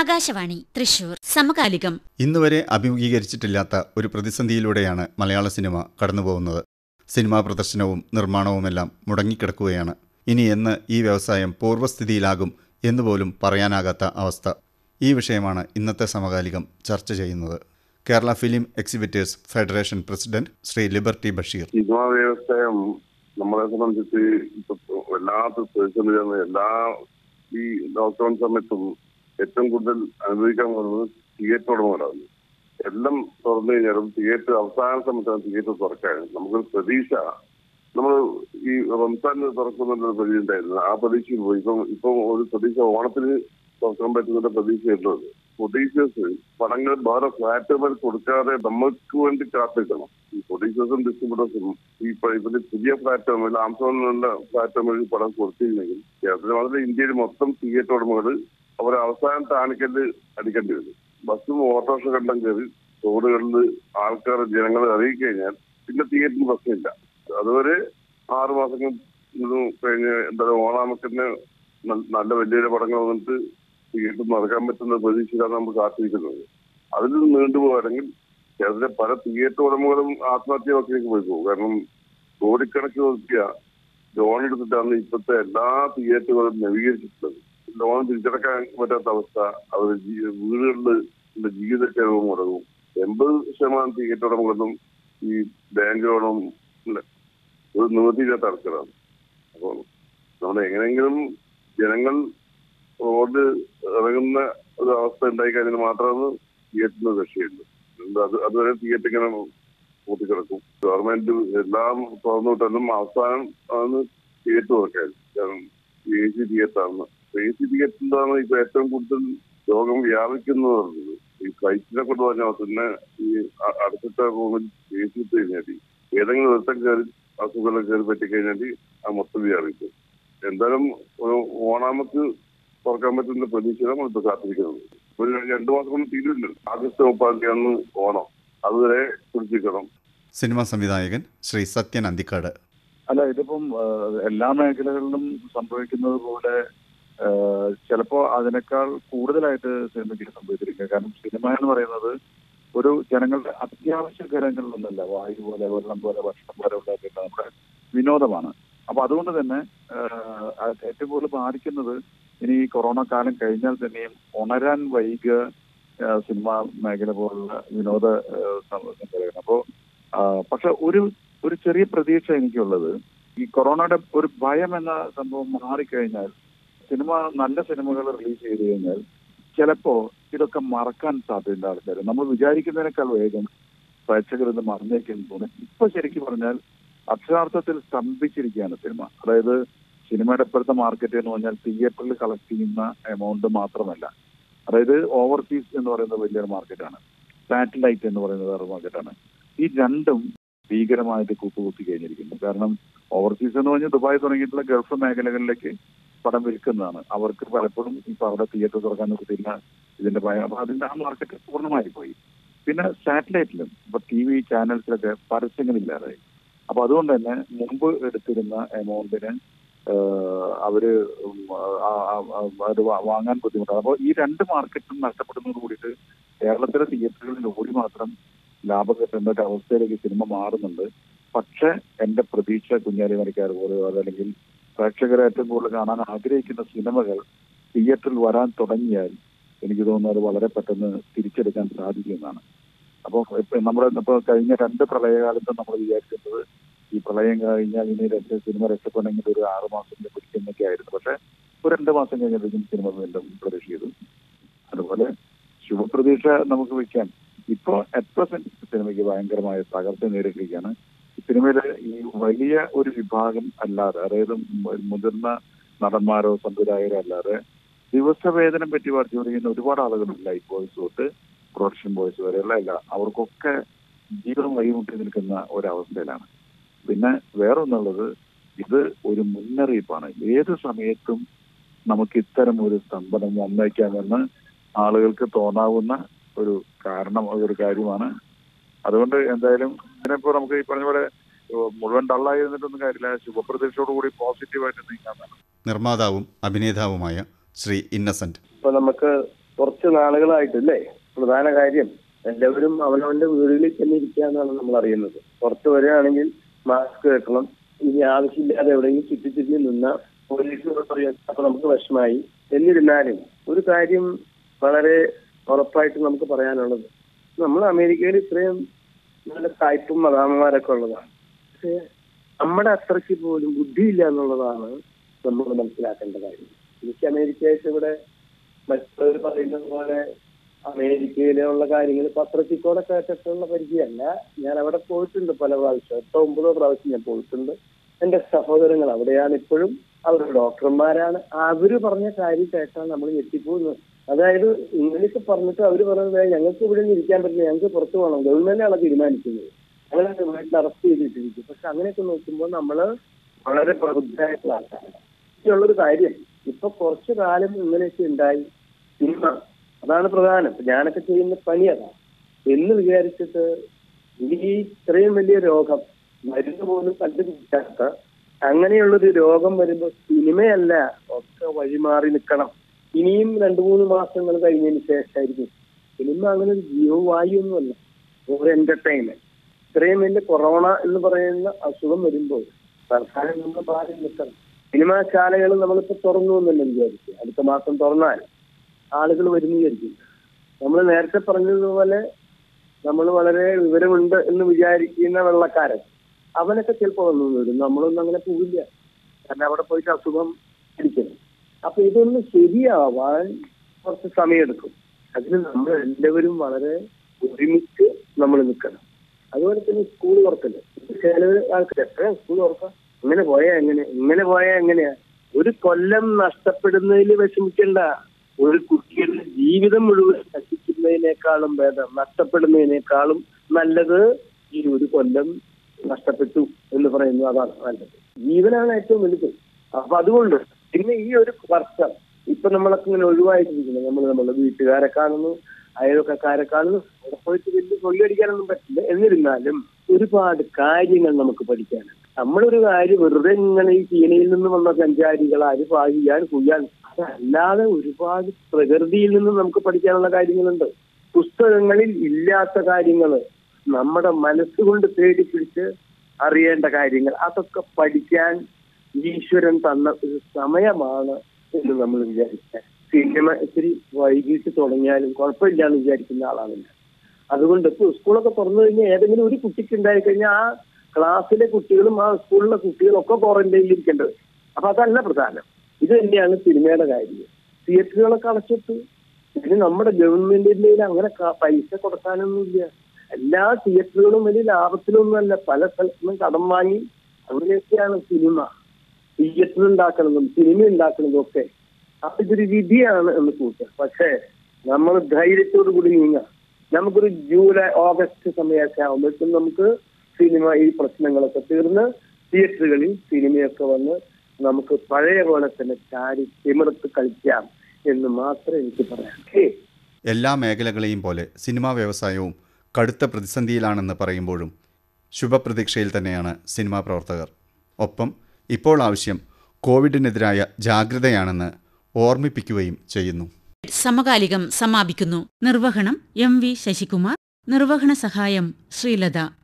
ആകാശവാണി തൃശൂർ സമകാലികം ഇന്നുവരെ അഭിമുഖീകരിച്ചിട്ടില്ലാത്ത ഒരു പ്രതിസന്ധിയിലൂടെയാണ് മലയാള സിനിമ കടന്നുപോകുന്നത് സിനിമാ പ്രദർശനവും നിർമ്മാണവുമെല്ലാം മുടങ്ങിക്കിടക്കുകയാണ് ഇനി എന്ന് ഈ വ്യവസായം പൂർവ്വസ്ഥിതിയിലാകും എന്നുപോലും പറയാനാകാത്ത അവസ്ഥ ഈ വിഷയമാണ് ഇന്നത്തെ സമകാലികം ചർച്ച ചെയ്യുന്നത് Kerala film exhibitors federation president Shri Liberty Basheer cinema വ്യവസായം നമ്മളെ സംബന്ധിച്ച് ഇപ്പൊ വല്ലാത്ത പ്രതിസന്ധിയാണ് എല്ലാ ഈ ലോക്ക്ഡൌൺ സമയത്തും ഏറ്റവും കൂടുതൽ അനുഭവിക്കാൻ പോകുന്നത് തിയേറ്റർ ഉടമകളാണ് എല്ലാം തുറന്നു കഴിഞ്ഞാലും തിയേറ്റർ അവസാന സമയത്താണ് തിയേറ്റർ തുറക്കാൻ നമുക്കൊരു പ്രതീക്ഷ നമ്മൾ ഈ റംസാൻ തുറക്കുന്നുള്ളൊരു പ്രതീക്ഷ ഉണ്ടായിരുന്നു ആ പ്രതീക്ഷയിൽ പോയി ഇപ്പം ഇപ്പം ഒരു പ്രതീക്ഷ ഓണത്തിന് തുറക്കാൻ പറ്റുന്ന പ്രതീക്ഷയുള്ളത് പ്രൊഡ്യൂസേഴ്സ് പടങ്ങൾ വേറെ ഫ്ലാറ്റുകൾ കൊടുക്കാതെ നമുക്ക് വേണ്ടി കാത്തിരിക്കണം ഈ പ്രൊഡ്യൂസേഴ്സും ഡിസ്ട്രിബ്യൂട്ടേഴ്സും ഈ പ- ഇവര് പുതിയ പ്ലാറ്റ്ഫോമിൽ ആംസോണിലുള്ള പ്ലാറ്റ്ഫോമിൽ പടം കൊടുത്തിരുന്നെങ്കിൽ കേരളത്തിൽ മാത്രമല്ല ഇന്ത്യയിൽ മൊത്തം തിയേറ്റർ ഉടമകൾ അവർ അവസാനം താണിക്കല് അടിക്കേണ്ടി വരും ബസ്സും ഓട്ടോറിക്ഷ കണ്ടം കയറി റോഡുകളിൽ ആൾക്കാർ ജനങ്ങളെ അറിയിക്കഴിഞ്ഞാൽ പിന്നെ തിയേറ്ററിന് പ്രശ്നമില്ല അതുവരെ ആറു മാസം കഴിഞ്ഞ് എന്താ പറയുക ഓണാമത്തിന് നല്ല വലിയ വലിയ പടങ്ങൾ വന്നിട്ട് തിയേറ്റർ നടക്കാൻ പറ്റുന്ന പ്രതീക്ഷയിലാണ് നമ്മൾ കാത്തിരിക്കുന്നത് അതിൽ നിന്ന് നീണ്ടുപോകാണെങ്കിൽ കേരളത്തിലെ പല തിയേറ്റർ ഉടമകളും ആത്മഹത്യ വക്കിലേക്ക് പോയി പോകും കാരണം കോടിക്കണക്കിന് നോക്കിയ ലോൺ എടുത്തിട്ടാണ് ഇപ്പോഴത്തെ എല്ലാ തിയേറ്ററുകളും നവീകരിച്ചിട്ടുള്ളത് ലോൺ തിരിച്ചടക്കാൻ പറ്റാത്ത അവസ്ഥ അവർ വീടുകളിൽ ജീവിത ചെലവ് മുടങ്ങും എൺപത് ശതമാനം തിയേറ്റർ ഉടമകളും ഈ ബാങ്ക് ലോണും ഇല്ല. ഒരു നിവൃത്തിയില്ലാത്ത ആൾക്കാരാണ് അപ്പോൾ നമ്മൾ എങ്ങനെയെങ്കിലും ജനങ്ങൾ റോഡ് ഇറങ്ങുന്ന ഒരു അവസ്ഥ ഉണ്ടായി കഴിഞ്ഞാൽ മാത്രമാണ് തിയേറ്ററിന് രക്ഷയുള്ളൂ എന്താ അത് അതുവരെ തിയേറ്റർ ഇങ്ങനെ കൂട്ടിക്കിടക്കും ഗവൺമെന്റ് എല്ലാം തുറന്നു വിട്ടാലും അവസാനം ആണ് തിയേറ്റർ തുറക്കാൻ കാരണം എ സി തിയേറ്റർ ആണ് എ സി തിയേറ്ററിലാണ് ഇപ്പൊ ഏറ്റവും കൂടുതൽ രോഗം വ്യാപിക്കുന്നത് പറഞ്ഞത് ഈ ഫ്ലൈറ്റിനെ കൊണ്ട് പറഞ്ഞാൽ പിന്നെ ഈ അ- അടുത്ത റൂമിൽ എ സി ഇട്ട് കഴിഞ്ഞാൽ ഏതെങ്കിലും ഒരുത്തം കയറി അസുഖം കയറി പറ്റിക്കഴിഞ്ഞാൽ ആ മൊത്തം വ്യാപിക്കും എന്തായാലും ഒരു ഓണാമത്ത് തുറക്കാൻ പറ്റുന്ന പ്രതീക്ഷയാണ് നമ്മളിപ്പോ കാത്തിരിക്കുന്നത് ഒരു രണ്ടു മാസം കൊണ്ട് തീരുമില്ല ആഗസ്റ്റ് മുപ്പാം തീയതി ഓണം അതുവരെ പിടിച്ചിരിക്കണം സിനിമാ സംവിധായകൻ ശ്രീ സത്യൻ അന്തിക്കാട് അല്ല ഇതിപ്പം ആ, എല്ലാ മേഖലകളിലും സംഭവിക്കുന്നത് പോലെ ആ, ചിലപ്പോ അതിനേക്കാൾ കൂടുതലായിട്ട് സിനിമയ്ക്ക് സംഭവിച്ചിരിക്കുക കാരണം സിനിമ എന്ന് പറയുന്നത് ഒരു ജനങ്ങളുടെ അത്യാവശ്യ ഘടകങ്ങളിലൊന്നല്ല വായു പോലെ വെള്ളം പോലെ ഭക്ഷണം പോലെ ഉണ്ടാക്കിയിട്ട് നമ്മുടെ വിനോദമാണ് അപ്പൊ അതുകൊണ്ട് തന്നെ ആ, അത് ഏറ്റവും കൂടുതൽ ബാധിക്കുന്നത് ഇനി ഈ കൊറോണ കാലം കഴിഞ്ഞാൽ തന്നെയും ഉണരാൻ വൈകിയ ആ, സിനിമാ മേഖല പോലുള്ള വിനോദ ആ, സം- സംഘടന അപ്പോ ആ, പക്ഷെ ഒരു ഒരു ചെറിയ പ്രതീക്ഷ എനിക്കുള്ളത് ഈ കൊറോണയുടെ ഒരു ഭയം എന്ന സംഭവം മാറിക്കഴിഞ്ഞാൽ സിനിമ നല്ല സിനിമകൾ റിലീസ് ചെയ്ത് കഴിഞ്ഞാൽ ചിലപ്പോ ഇതൊക്കെ മറക്കാൻ സാധ്യതയുണ്ട് ആൾക്കാർ നമ്മൾ വിചാരിക്കുന്നതിനേക്കാൾ വേഗം പ്രേക്ഷകർ ഇത് മറന്നേക്കെന്ന് തോന്നുന്നു ഇപ്പൊ ശരിക്കും പറഞ്ഞാൽ അക്ഷരാർത്ഥത്തിൽ സ്തംഭിച്ചിരിക്കുകയാണ് സിനിമ അതായത് സിനിമയുടെ ഇപ്പോഴത്തെ മാർക്കറ്റ് എന്ന് പറഞ്ഞാൽ തിയേറ്ററിൽ കളക്ട് ചെയ്യുന്ന എമൗണ്ട് മാത്രമല്ല അതായത് ഓവർസീസ് എന്ന് പറയുന്നത് വലിയൊരു മാർക്കറ്റാണ് സാറ്റലൈറ്റ് എന്ന് പറയുന്നത് വേറെ മാർക്കറ്റാണ് ഈ രണ്ടും ഭീകരമായിട്ട് കൂട്ടുകൂട്ടി കഴിഞ്ഞിരിക്കുന്നു കാരണം ഓവർസീസ് എന്ന് പറഞ്ഞാൽ ദുബായ് തുടങ്ങിയിട്ടുള്ള ഗൾഫ് മേഖലകളിലേക്ക് പടം വിൽക്കുന്നതാണ് അവർക്ക് പലപ്പോഴും ഇപ്പൊ അവിടെ തിയേറ്റർ തുറക്കാൻ പറ്റില്ല ഇതിന്റെ ഭയം അപ്പൊ അതിന്റെ ആ മാർക്കറ്റ് പൂർണ്ണമായി പോയി പിന്നെ സാറ്റലൈറ്റിലും ഇപ്പൊ ടി വി ചാനൽസിലൊക്കെ പരസ്യങ്ങളില്ലാതായി അപ്പൊ അതുകൊണ്ട് തന്നെ മുമ്പ് എടുത്തിരുന്ന എമൗണ്ടിന് അവര് ഉം, ആ, ആ, ആ, അത് വാ- വാങ്ങാൻ ബുദ്ധിമുട്ടാണ് അപ്പോൾ ഈ രണ്ട് മാർക്കറ്റും നഷ്ടപ്പെടുന്നതോട് കൂടിയിട്ട് കേരളത്തിലെ തിയേറ്ററുകളിൽ ഓടി മാത്രം ലാഭം കിട്ടേണ്ട ഒരു അവസ്ഥയിലേക്ക് സിനിമ മാറുന്നുണ്ട് പക്ഷെ എന്റെ പ്രതീക്ഷ കുഞ്ഞാലി മരിക്കാർ പോലെയോ അതല്ലെങ്കിൽ പ്രേക്ഷകരെ ഏറ്റവും കൂടുതൽ കാണാൻ ആഗ്രഹിക്കുന്ന സിനിമകൾ തിയേറ്ററിൽ വരാൻ തുടങ്ങിയാൽ എനിക്ക് തോന്നുന്നു അത് വളരെ പെട്ടെന്ന് തിരിച്ചെടുക്കാൻ സാധിക്കുമെന്നാണ് അപ്പോൾ ഇപ്പൊ നമ്മുടെ ഇപ്പൊ കഴിഞ്ഞ രണ്ട് പ്രളയകാലത്ത് നമ്മൾ വിചാരിക്കുന്നത് ഈ പ്രളയം കഴിഞ്ഞാൽ ഇനി രക്ഷ സിനിമ രക്ഷപ്പെടണമെങ്കിൽ ഒരു ആറ് മാസം പിടിക്കുന്നൊക്കെ ആയിരുന്നു പക്ഷെ ഒരു രണ്ട് മാസം കഴിഞ്ഞപ്പോഴേക്കും സിനിമ വീണ്ടും പ്രതീക്ഷ ചെയ്തു അതുപോലെ ശുഭപ്രതീക്ഷ നമുക്ക് വെക്കാം ഇപ്പോ അറ്റ് പ്രസന്റ് സിനിമയ്ക്ക് ഭയങ്കരമായ തകർച്ച നേരിട്ടിരിക്കുകയാണ് ഈ സിനിമയിലെ ഈ വലിയ ഒരു വിഭാഗം അല്ലാതെ അതായത് മു- മുതിർന്ന നടന്മാരോ സംവിധായകരോ അല്ലാതെ ദിവസവേതനം പറ്റി ജോലി ചെയ്യുന്ന ഒരുപാട് ആളുകളുണ്ട് ലൈഫ് ബോയ്സ് തൊട്ട് പ്രൊഡക്ഷൻ ബോയ്സ് വരെയുള്ള എല്ലാ അവർക്കൊക്കെ ജീവിതം വഴിമുട്ടി നിൽക്കുന്ന ഒരവസ്ഥയിലാണ് പിന്നെ വേറെ ഒന്നുള്ളത് ഇത് ഒരു മുന്നറിയിപ്പാണ് ഏത് സമയത്തും നമുക്ക് ഇത്തരം ഒരു സ്തംഭനം വന്നേക്കാമെന്ന് ആളുകൾക്ക് തോന്നാവുന്ന ഒരു കാരണം ഒരു കാര്യമാണ് അതുകൊണ്ട് എന്തായാലും ഇതിനിപ്പോ നമുക്ക് ഈ പറഞ്ഞ പോലെ ഏഹ് മുഴുവൻ ഡള്ളായിരുന്നിട്ടൊന്നും കാര്യമില്ല ശുഭപ്രതീക്ഷയോടുകൂടി പോസിറ്റീവായിട്ട് നീങ്ങാമെന്നാണ് നിർമ്മാതാവും അഭിനേതാവുമായ ശ്രീ ഇന്നസെന്റ് ഇപ്പൊ നമുക്ക് കുറച്ച് നാളുകളായിട്ടല്ലേ പ്രധാന കാര്യം എല്ലാവരും അവനവന്റെ വീടുകളിൽ തന്നെ ഇരിക്കുക എന്നാണ് നമ്മൾ അറിയുന്നത് പുറത്ത് വരികയാണെങ്കിൽ മാസ്ക് വെക്കണം ഇനി ആവശ്യമില്ലാതെ എവിടെയെങ്കിലും ചുറ്റിച്ചുറ്റി നിന്ന പോലീസിനോട് പറയാം അപ്പൊ നമുക്ക് വിഷമായി എന്നിരുന്നാലും ഒരു കാര്യം വളരെ ഉറപ്പായിട്ട് നമുക്ക് പറയാനുള്ളത് നമ്മൾ അമേരിക്കയിൽ ഇത്രയും നല്ല സായിപ്പും മദാമമാരൊക്കെ ഉള്ളതാണ് പക്ഷേ നമ്മുടെ അത്രയ്ക്ക് പോലും ബുദ്ധിയില്ല എന്നുള്ളതാണ് നമ്മൾ മനസ്സിലാക്കേണ്ട കാര്യം എനിക്ക് അമേരിക്കയായിട്ട് ഇവിടെ മറ്റുള്ളവർ പറയുന്നത് പോലെ അമേരിക്കയിലുള്ള കാര്യങ്ങൾ പത്രത്തിൽ കൂടെ കേട്ടിട്ടുള്ള പരിചയമല്ല ഞാൻ അവിടെ പോയിട്ടുണ്ട് പല പ്രാവശ്യം എട്ടോ ഒമ്പതോ പ്രാവശ്യം ഞാൻ പോയിട്ടുണ്ട് എന്റെ സഹോദരങ്ങൾ അവിടെയാണ് ഇപ്പോഴും അവർ ഡോക്ടർമാരാണ് അവര് പറഞ്ഞ കാര്യം കേട്ടാണ് നമ്മൾ ഞെട്ടിപ്പോകുന്നത് അതായത് ഇങ്ങനെയൊക്കെ പറഞ്ഞിട്ട് അവര് പറയുന്നത് ഞങ്ങൾക്ക് ഇവിടെ നിന്ന് ഇരിക്കാൻ പറ്റില്ല ഞങ്ങൾക്ക് പുറത്തു പോകണം ഗവൺമെന്റാണ് തീരുമാനിക്കുന്നത് അങ്ങനെ വീട്ടിൽ അറസ്റ്റ് ചെയ്തിട്ടിരിക്കും പക്ഷെ അങ്ങനെയൊക്കെ നോക്കുമ്പോൾ നമ്മള് വളരെ പ്രബുദ്ധരായിട്ടുള്ള ആൾക്കാരാണ് ഉള്ളൊരു കാര്യം ഇപ്പൊ കുറച്ചു കാലം ഇങ്ങനെയൊക്കെ ഉണ്ടായി സിനിമ അതാണ് പ്രധാനം ഇപ്പൊ ഞാനൊക്കെ ചെയ്യുന്ന പണി അതാണ് എന്ന് വിചാരിച്ചിട്ട് ഈ ഇത്രയും വലിയ രോഗം മരുന്ന് പോലും കണ്ടുപിടിക്കാത്ത അങ്ങനെയുള്ളൊരു രോഗം വരുമ്പോ സിനിമയല്ല ഒക്കെ വഴിമാറി നിൽക്കണം ഇനിയും രണ്ടു മൂന്ന് മാസങ്ങൾ കഴിഞ്ഞതിന് ശേഷമായിരിക്കും സിനിമ അങ്ങനെ ഒരു ജീവവായുവൊന്നുമല്ല ഒരു എന്റർടൈൻമെന്റ് ഇത്രയും വലിയ കൊറോണ എന്ന് പറയുന്ന അസുഖം വരുമ്പോൾ സർക്കാരിൽ നമ്മൾ മാറി നിൽക്കണം സിനിമാശാലകൾ നമ്മളിപ്പോ തുറന്നു എന്നല്ല വിചാരിച്ചു അടുത്ത മാസം തുറന്നാൽ ആളുകൾ വരുന്നു വിചാരിക്കും നമ്മൾ നേരത്തെ പറഞ്ഞതുപോലെ നമ്മൾ വളരെ വിവരമുണ്ട് എന്ന് വിചാരിക്കുന്ന വെള്ളക്കാരൻ അവനൊക്കെ ചിലപ്പോൾ വന്നു വരും നമ്മളൊന്നും അങ്ങനെ പോവില്ല കാരണം അവിടെ പോയിട്ട് അസുഖം പിടിക്കണം അപ്പൊ ഇതൊന്ന് ശരിയാവാൻ കുറച്ച് സമയമെടുക്കും അതിന് നമ്മൾ എല്ലാവരും വളരെ ഒരുമിച്ച് നമ്മൾ നിൽക്കണം അതുപോലെ തന്നെ സ്കൂൾ തുറക്കല് ചില ആൾക്കാർ എപ്പോഴാ സ്കൂൾ തുറക്കാം ഇങ്ങനെ പോയാ എങ്ങനെ ഇങ്ങനെ പോയാ എങ്ങനെയാ ഒരു കൊല്ലം നഷ്ടപ്പെടുന്നതിൽ വിഷമിക്കണ്ട ഒരു കുട്ടിയുടെ ജീവിതം മുഴുവൻ നശിക്കുന്നതിനേക്കാളും ഭേദം നഷ്ടപ്പെടുന്നതിനേക്കാളും നല്ലത് ഈ ഒരു കൊല്ലം നഷ്ടപ്പെട്ടു എന്ന് പറയുന്നു അതാണ് നല്ലത് ജീവനാണ് ഏറ്റവും വലുത് അപ്പൊ അതുകൊണ്ട് പിന്നെ ഈ ഒരു വർഷം ഇപ്പൊ നമ്മളൊക്കെ ഇങ്ങനെ ഒഴിവായിട്ടിരിക്കുന്നത് നമ്മൾ നമ്മുടെ വീട്ടുകാരെ കാണുന്നു അയൽവക്കക്കാരെ കാണുന്നു അവിടെ പോയിട്ട് വലിയ കൊള്ളിയടിക്കാനൊന്നും പറ്റില്ല എന്നിരുന്നാലും ഒരുപാട് കാര്യങ്ങൾ നമുക്ക് പഠിക്കാനുണ്ട് നമ്മളൊരു കാര്യം വെറുതെ ഇങ്ങനെ ഈ ചീനയിൽ നിന്ന് വന്ന സഞ്ചാരികൾ ആര് പാകിയാൻ കുയ്യാൻ അതല്ലാതെ ഒരുപാട് പ്രകൃതിയിൽ നിന്ന് നമുക്ക് പഠിക്കാനുള്ള കാര്യങ്ങളുണ്ട് പുസ്തകങ്ങളിൽ ഇല്ലാത്ത കാര്യങ്ങൾ നമ്മുടെ മനസ്സുകൊണ്ട് തേടി പിടിച്ച് അറിയേണ്ട കാര്യങ്ങൾ അതൊക്കെ പഠിക്കാൻ ഈശ്വരൻ തന്ന ഒരു സമയമാണ് എന്ന് നമ്മൾ വിചാരിക്കാൻ സിനിമ ഇത്തിരി വൈകിട്ട് തുടങ്ങിയാലും കുഴപ്പമില്ല എന്ന് വിചാരിക്കുന്ന ആളാണ് ഞാൻ അതുകൊണ്ട് ഇപ്പൊ സ്കൂളൊക്കെ തുറന്നു കഴിഞ്ഞാൽ ഏതെങ്കിലും ഒരു കുട്ടിക്ക് ഉണ്ടായി കഴിഞ്ഞാൽ ആ ക്ലാസ്സിലെ കുട്ടികളും ആ സ്കൂളിലെ കുട്ടികളും ഒക്കെ ക്വാറന്റൈനിൽ ഇരിക്കേണ്ടത് അപ്പൊ അതല്ല പ്രധാനം ഇത് തന്നെയാണ് സിനിമയുടെ കാര്യം തിയേറ്ററുകളൊക്കെ അടച്ചിട്ടു ഇനി നമ്മുടെ ഗവൺമെന്റിന്റെ കയ്യിൽ അങ്ങനെ ക- പൈസ കൊടുക്കാനൊന്നുമില്ല എല്ലാ തിയേറ്ററുകളും വലിയ ലാഭത്തിലൊന്നുമല്ല പല സ്ഥലത്തുനിന്നും കടം വാങ്ങി അങ്ങനെയൊക്കെയാണ് സിനിമ തിയേറ്റർ ഉണ്ടാക്കുന്നതും സിനിമ ഉണ്ടാക്കുന്നതും ഒക്കെ അപ്പൊ ഇതൊരു വിധിയാണ് എന്ന് കൂട്ടുക പക്ഷേ നമ്മൾ ധൈര്യത്തോടു കൂടി നീങ്ങാം നമുക്കൊരു ജൂലൈ ഓഗസ്റ്റ് സമയമൊക്കെ ആകുമ്പോഴേക്കും നമുക്ക് സിനിമ ഈ പ്രശ്നങ്ങളൊക്കെ തീർന്ന് തിയേറ്ററുകളിൽ സിനിമയൊക്കെ വന്ന് നമുക്ക് പഴയ പോലെ തന്നെ ചാടി തിമിർത്ത് കളിക്കാം എന്ന് മാത്രമേ എനിക്ക് പറയാം ഓക്കേ എല്ലാ മേഖലകളെയും പോലെ സിനിമാ വ്യവസായവും കടുത്ത പ്രതിസന്ധിയിലാണെന്ന് പറയുമ്പോഴും ശുഭപ്രതീക്ഷയിൽ തന്നെയാണ് സിനിമാ പ്രവർത്തകർ ഒപ്പം ഇപ്പോൾ ആവശ്യം കോവിഡിനെതിരായ ജാഗ്രതയാണെന്ന് ഓർമ്മിപ്പിക്കുകയും ചെയ്യുന്നു സമകാലികം സമാപിക്കുന്നു നിർവഹണം എം വി ശശികുമാർ നിർവഹണ സഹായം ശ്രീലത